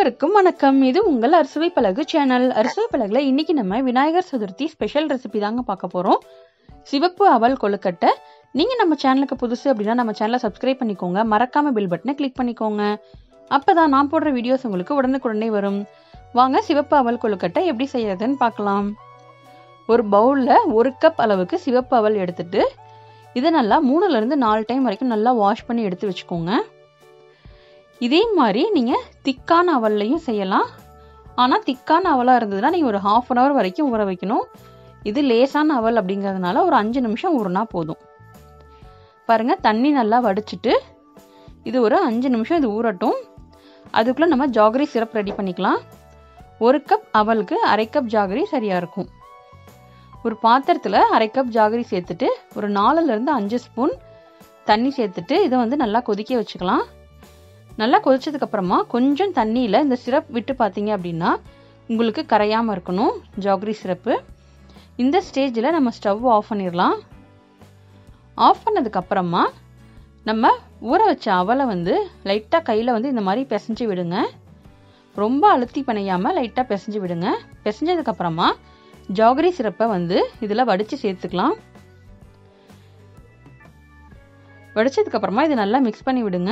அனைவருக்கும் வணக்கம் இது உங்கள் அறுசுவை பலகு சேனல் அறுசுவை பலகுல இன்னைக்கு நம்ம விநாயகர் சதுர்த்தி ஸ்பெஷல் ரெசிபி தாங்க பார்க்க போறோம் சிவப்பு அவல் கொழுக்கட்டை நீங்க நம்ம சேனலுக்கு புதுசு அப்படின்னா நம்ம சேனலை சப்ஸ்கிரைப் பண்ணிக்கோங்க மறக்காம பில் பட்டனை கிளிக் பண்ணிக்கோங்க அப்பதான் நான் போடுற வீடியோஸ் உங்களுக்கு உடனுக்குடனே வரும் வாங்க சிவப்பு அவல் கொழுக்கட்டை எப்படி செய்யறதுன்னு பார்க்கலாம் ஒரு பவுல்ல ஒரு கப் அளவுக்கு சிவப்பு அவல் எடுத்துட்டு இதை நல்லா மூணுல இருந்து நாலு டைம் வரைக்கும் நல்லா வாஷ் பண்ணி எடுத்து வச்சுக்கோங்க இதே மாதிரி நீங்கள் திக்கான அவல்லையும் செய்யலாம் ஆனால் திக்கான அவலாக இருந்ததுன்னா நீங்கள் ஒரு ஹாஃப் அன் ஹவர் வரைக்கும் ஊற வைக்கணும் இது லேசான அவல் அப்படிங்கிறதுனால ஒரு அஞ்சு நிமிஷம் ஊறினா போதும் பாருங்கள் தண்ணி நல்லா வடிச்சிட்டு இது ஒரு அஞ்சு நிமிஷம் இது ஊறட்டும் அதுக்குள்ளே நம்ம ஜாகரி சிரப் ரெடி பண்ணிக்கலாம் ஒரு கப் அவலுக்கு அரை கப் ஜாகரி சரியாக இருக்கும் ஒரு பாத்திரத்தில் அரை கப் ஜாகரி சேர்த்துட்டு ஒரு நாலுலேருந்து அஞ்சு ஸ்பூன் தண்ணி சேர்த்துட்டு இதை வந்து நல்லா கொதிக்க வச்சுக்கலாம் நல்லா கொதிச்சதுக்கு அப்புறமா கொஞ்சம் தண்ணியில் இந்த சிரப் விட்டு பார்த்தீங்க அப்படின்னா உங்களுக்கு கரையாமல் இருக்கணும் ஜாகரி சிரப்பு இந்த ஸ்டேஜில் நம்ம ஸ்டவ் ஆஃப் பண்ணிடலாம் ஆஃப் பண்ணதுக்கப்புறமா நம்ம ஊற வச்ச அவலை வந்து லைட்டாக கையில் வந்து இந்த மாதிரி பிசைஞ்சு விடுங்க ரொம்ப அழுத்தி பிணையாமல் லைட்டாக பிசைஞ்சு விடுங்க பிசைஞ்சதுக்கப்புறமா ஜாகரி சிரப்பை வந்து இதில் வடித்து சேர்த்துக்கலாம் வடிச்சதுக்கப்புறமா இதை நல்லா மிக்ஸ் பண்ணி விடுங்க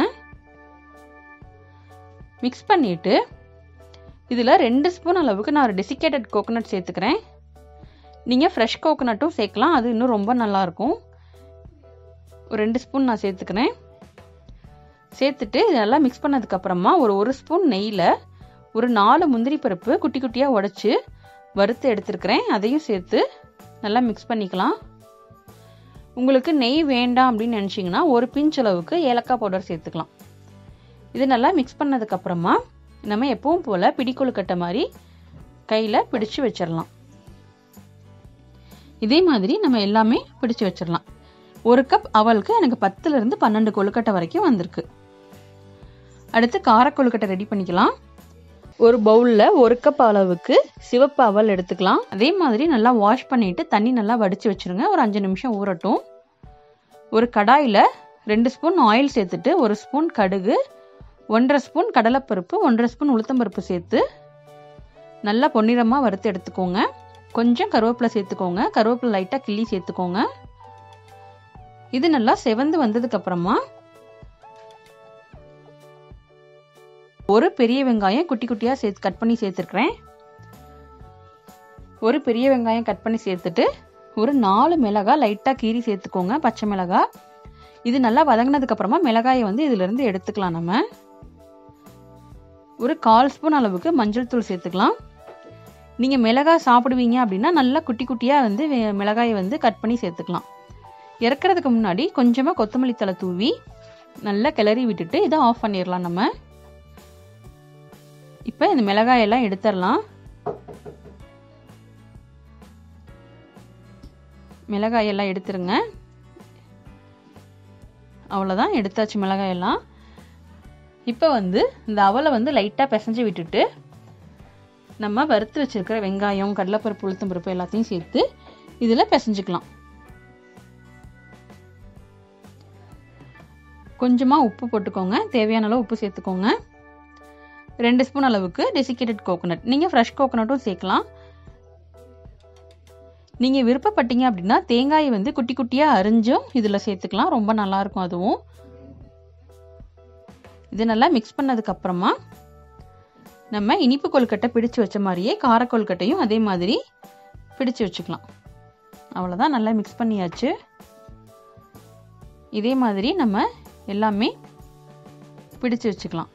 மிக்ஸ் பண்ணிவிட்டு இதில் ரெண்டு ஸ்பூன் அளவுக்கு நான் ஒரு டெசிகேட்டட் கோகோனட் சேர்த்துக்கிறேன் நீங்கள் ஃப்ரெஷ் கோகோனட்டும் சேர்க்கலாம் அது இன்னும் ரொம்ப நல்லாயிருக்கும் ஒரு ரெண்டு ஸ்பூன் நான் சேர்த்துக்கிறேன் சேர்த்துட்டு இது நல்லா மிக்ஸ் பண்ணதுக்கப்புறமா ஒரு ஒரு ஸ்பூன் நெய்யில் ஒரு நாலு முந்திரி பருப்பு குட்டி குட்டியாக உடச்சி வறுத்து எடுத்துருக்கிறேன் அதையும் சேர்த்து நல்லா மிக்ஸ் பண்ணிக்கலாம் உங்களுக்கு நெய் வேண்டாம் அப்படின்னு நினச்சிங்கன்னா ஒரு பிஞ்ச் அளவுக்கு ஏலக்காய் பவுடர் சேர்த்துக்கலாம் இது நல்லா மிக்ஸ் பண்ணதுக்கப்புறமா நம்ம எப்பவும் போல் பிடிக்கொழுக்கட்டை மாதிரி கையில் பிடிச்சு வச்சிடலாம் இதே மாதிரி நம்ம எல்லாமே பிடிச்சு வச்சிடலாம் ஒரு கப் அவலுக்கு எனக்கு பத்துலேருந்து பன்னெண்டு கொழுக்கட்டை வரைக்கும் வந்திருக்கு அடுத்து கார கொழுக்கட்டை ரெடி பண்ணிக்கலாம் ஒரு பவுலில் ஒரு கப் அளவுக்கு சிவப்பு அவல் எடுத்துக்கலாம் அதே மாதிரி நல்லா வாஷ் பண்ணிவிட்டு தண்ணி நல்லா வடித்து வச்சுருங்க ஒரு அஞ்சு நிமிஷம் ஊறட்டும் ஒரு கடாயில் ரெண்டு ஸ்பூன் ஆயில் சேர்த்துட்டு ஒரு ஸ்பூன் கடுகு ஒன்றரை ஸ்பூன் கடலைப்பருப்பு ஒன்றரை ஸ்பூன் உளுத்தம்பருப்பு சேர்த்து நல்லா பொன்னிறமாக வறுத்து எடுத்துக்கோங்க கொஞ்சம் கருவேப்பிலை சேர்த்துக்கோங்க கருவேப்பிலை லைட்டாக கிள்ளி சேர்த்துக்கோங்க இது நல்லா செவந்து வந்ததுக்கப்புறமா ஒரு பெரிய வெங்காயம் குட்டி குட்டியாக சேர்த்து கட் பண்ணி சேர்த்துருக்குறேன் ஒரு பெரிய வெங்காயம் கட் பண்ணி சேர்த்துட்டு ஒரு நாலு மிளகாய் லைட்டாக கீரி சேர்த்துக்கோங்க பச்சை மிளகாய் இது நல்லா வதங்கினதுக்கப்புறமா மிளகாயை வந்து இதிலிருந்து எடுத்துக்கலாம் நம்ம ஒரு கால் ஸ்பூன் அளவுக்கு மஞ்சள் தூள் சேர்த்துக்கலாம் நீங்கள் மிளகாய் சாப்பிடுவீங்க அப்படின்னா நல்லா குட்டி குட்டியாக வந்து மிளகாயை வந்து கட் பண்ணி சேர்த்துக்கலாம் இறக்குறதுக்கு முன்னாடி கொஞ்சமாக கொத்தமல்லி தலை தூவி நல்லா கிளறி விட்டுட்டு இதை ஆஃப் பண்ணிடலாம் நம்ம இப்போ இந்த மிளகாயெல்லாம் எடுத்துடலாம் மிளகாயெல்லாம் எடுத்துருங்க அவ்வளோதான் எடுத்தாச்சு மிளகாயெல்லாம் இப்போ வந்து இந்த அவலை வந்து லைட்டாக பிசைஞ்சு விட்டுட்டு நம்ம வறுத்து வச்சுருக்கிற வெங்காயம் கடலைப்பருப்பு உளுத்தம் பருப்பு எல்லாத்தையும் சேர்த்து இதில் பிசைஞ்சுக்கலாம் கொஞ்சமாக உப்பு போட்டுக்கோங்க தேவையான அளவு உப்பு சேர்த்துக்கோங்க ரெண்டு ஸ்பூன் அளவுக்கு டெசிகேட்டட் கோகோனட் நீங்கள் ஃப்ரெஷ் கோகோனட்டும் சேர்க்கலாம் நீங்கள் விருப்பப்பட்டீங்க அப்படின்னா தேங்காயை வந்து குட்டி குட்டியாக அரிஞ்சும் இதில் சேர்த்துக்கலாம் ரொம்ப நல்லாயிருக்கும் அதுவும் இது நல்லா மிக்ஸ் பண்ணதுக்கப்புறமா நம்ம இனிப்பு கொழுக்கட்டை பிடிச்சு வச்ச மாதிரியே கார கொழுக்கட்டையும் அதே மாதிரி பிடிச்சு வச்சுக்கலாம் அவ்வளோதான் நல்லா மிக்ஸ் பண்ணியாச்சு இதே மாதிரி நம்ம எல்லாமே பிடிச்சு வச்சுக்கலாம்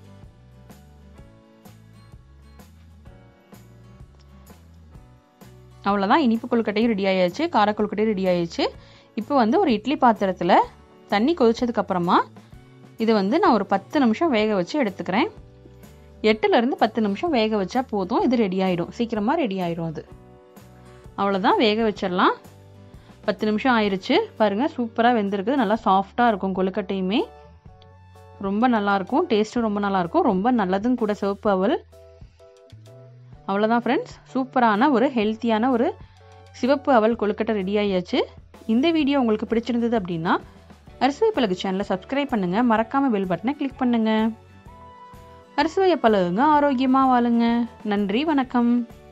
அவ்வளோதான் இனிப்பு கொழுக்கட்டையும் ரெடி ஆயாச்சு கார கொழுக்கட்டையும் ரெடி ஆயாச்சு இப்போ வந்து ஒரு இட்லி பாத்திரத்தில் தண்ணி கொதிச்சதுக்கப்புறமா இது வந்து நான் ஒரு பத்து நிமிஷம் வேக வச்சு எடுத்துக்கிறேன் எட்டுலேருந்து பத்து நிமிஷம் வேக வச்சா போதும் இது ரெடி ஆகிடும் சீக்கிரமாக ரெடி ஆகிடும் அது அவ்வளோதான் வேக வச்சிடலாம் பத்து நிமிஷம் ஆயிடுச்சு பாருங்கள் சூப்பராக வெந்திருக்குது நல்லா சாஃப்டாக இருக்கும் கொழுக்கட்டையுமே ரொம்ப நல்லாயிருக்கும் டேஸ்ட்டும் ரொம்ப நல்லாயிருக்கும் ரொம்ப நல்லதும் கூட சிவப்பு அவல் அவ்வளோதான் ஃப்ரெண்ட்ஸ் சூப்பரான ஒரு ஹெல்த்தியான ஒரு சிவப்பு அவல் கொழுக்கட்டை ரெடி ஆகியாச்சு இந்த வீடியோ உங்களுக்கு பிடிச்சிருந்தது அப்படின்னா அரிசி பழகு சேனலை சப்ஸ்கிரைப் பண்ணுங்கள் மறக்காமல் பெல் பட்டனை கிளிக் பண்ணுங்கள் அறுசுவையை பழகுங்க ஆரோக்கியமாக வாழுங்க நன்றி வணக்கம்